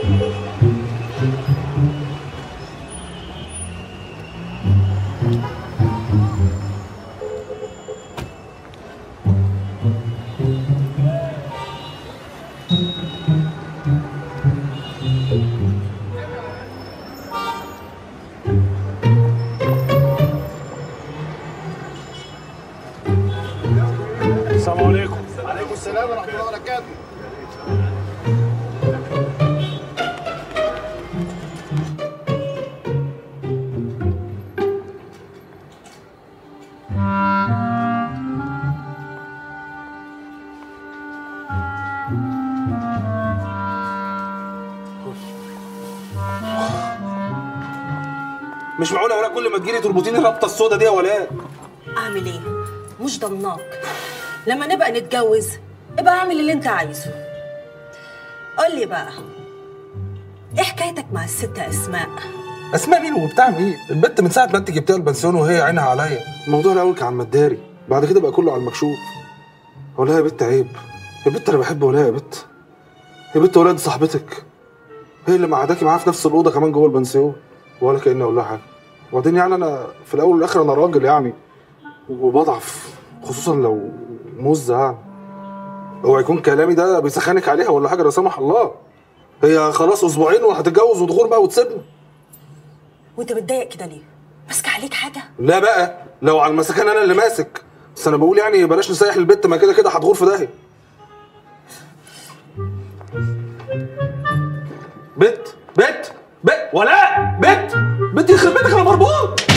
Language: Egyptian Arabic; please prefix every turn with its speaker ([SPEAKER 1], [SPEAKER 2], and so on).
[SPEAKER 1] السلام عليكم
[SPEAKER 2] عليكم السلام ورحمه الله وبركاته
[SPEAKER 3] مش معقوله ولا كل ما تجيلي تربطيني الربطه السودا دي يا ولاء
[SPEAKER 4] اعمل ايه مش ضمناك لما نبقى نتجوز ابقى اعمل اللي انت عايزه قول لي بقى ايه حكايتك مع الست اسماء
[SPEAKER 3] اسماء مين وبتاع مين البت من ساعه ما انت جبتها البنسيون وهي عينها عليا الموضوع الاول كان على المداري بعد كده بقى كله على المكشوف ولا يا بت عيب يا بت انا بحب ولا يا بت يا بت ولاد صاحبتك هي اللي معداكي معاها في نفس الاوضه كمان جوه البنسيون ولا كاني اقول لها حاجه وبعدين يعني انا في الاول والاخر انا راجل يعني وبضعف خصوصا لو مزه يعني اوعى يكون كلامي ده بيسخنك عليها ولا حاجه لا سمح الله هي خلاص اسبوعين وهتتجوز ودخول بقى وتسيبني
[SPEAKER 4] وانت متضايق كده ليه ماسكه عليك حاجه
[SPEAKER 3] لا بقى لو على المسكان انا اللي ماسك بس انا بقول يعني بلاش نسيح البت ما كده كده هتغور في داهيه بت بت بت ولا بت بت يخرب بيتك انا مربوط